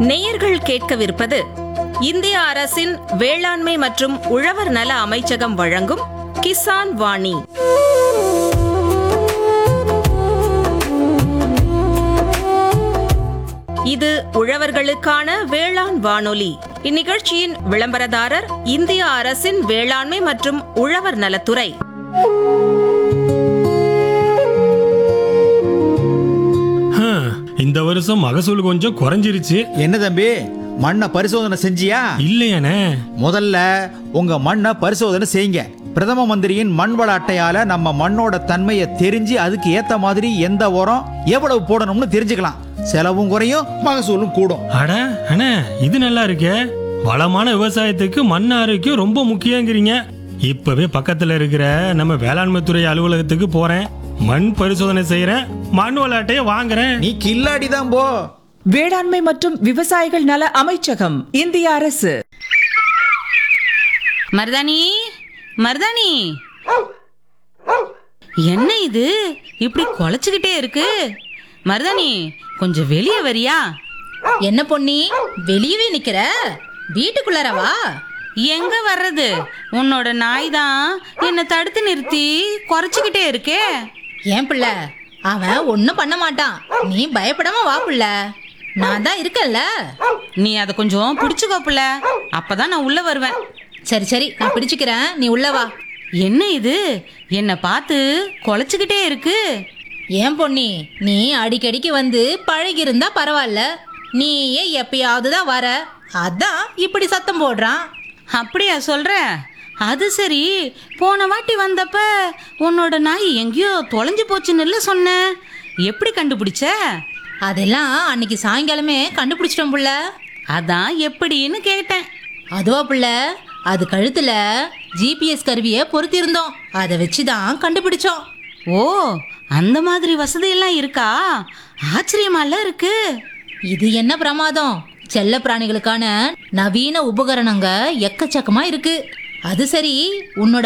நேயர்கள் கேட்கவிருப்பது இந்திய அரசின் வேளாண்மை மற்றும் உழவர் நல அமைச்சகம் வழங்கும் கிசான் வாணி இது உழவர்களுக்கான வேளாண் வானொலி இந்நிகழ்ச்சியின் விளம்பரதாரர் இந்திய அரசின் வேளாண்மை மற்றும் உழவர் நலத்துறை ஹம், இந்த வருஷம் மகசூல் கொஞ்சம் குறைஞ்சிருச்சு என்ன தம்பி மண்ணை பரிசோதனை செஞ்சியா இல்லையானே முதல்ல உங்க மண்ணை பரிசோதனை செய்யுங்க பிரதம மந்திரியின் மண் வள அட்டையால நம்ம மண்ணோட தன்மையை தெரிஞ்சு அதுக்கு ஏத்த மாதிரி எந்த உரம் எவ்வளவு போடணும்னு தெரிஞ்சுக்கலாம் செலவும் குறையும் மகசூலும் கூடும் அட அண்ணே இது நல்லா இருக்கே வளமான விவசாயத்துக்கு மண் ஆரோக்கியம் ரொம்ப முக்கியங்கிறீங்க இப்பவே பக்கத்துல இருக்கிற நம்ம வேளாண்மை துறை அலுவலகத்துக்கு போறேன் மண் பரிசோதனை செய்யறேன் மண் விளையாட்டையே வாங்குறேன் நீ கில்லாடி தான் போ வேளாண்மை மற்றும் விவசாயிகள் நல அமைச்சகம் இந்திய அரசு மருதாணி மருதாணி என்ன இது இப்படி குலைச்சுக்கிட்டே இருக்கு மருதாணி கொஞ்சம் வெளியே வரியா என்ன பொன்னி வெளியவே நிக்கிற வீட்டுக்குள்ளார வா எங்க வர்றது உன்னோட நாய் தான் என்னை தடுத்து நிறுத்தி குறைச்சிக்கிட்டே இருக்கே ஏன் பிள்ளை அவன் ஒன்றும் பண்ண மாட்டான் நீ பயப்படாம வா பிள்ளை நான் தான் இருக்கேன்ல நீ அதை கொஞ்சம் பிடிச்சுக்கோப்புல அப்பதான் நான் உள்ள வருவேன் சரி சரி நான் பிடிச்சுக்கிறேன் நீ உள்ள வா என்ன இது என்னை பார்த்து குலைச்சுக்கிட்டே இருக்கு ஏன் பொன்னி நீ அடிக்கடிக்கு வந்து பழகி இருந்தா பரவாயில்ல நீயே எப்பயாவது தான் வர அதான் இப்படி சத்தம் போடுறான் அப்படியா சொல்ற அது சரி போன வாட்டி வந்தப்ப உன்னோட நாய் எங்கேயோ தொலைஞ்சு போச்சுன்னு இல்ல சொன்ன எப்படி கண்டுபிடிச்ச அதெல்லாம் அன்னைக்கு சாயங்காலமே கண்டுபிடிச்சிட்டோம் புள்ள அதான் எப்படின்னு கேட்டேன் அதுவா புள்ள அது கழுத்துல ஜிபிஎஸ் கருவியை பொருத்தியிருந்தோம் அதை வச்சு தான் கண்டுபிடிச்சோம் ஓ அந்த மாதிரி வசதி எல்லாம் இருக்கா ஆச்சரியமால இருக்கு இது என்ன பிரமாதம் செல்ல பிராணிகளுக்கான நவீன உபகரணங்க எக்கச்சக்கமா இருக்கு அது சரி உன்னோட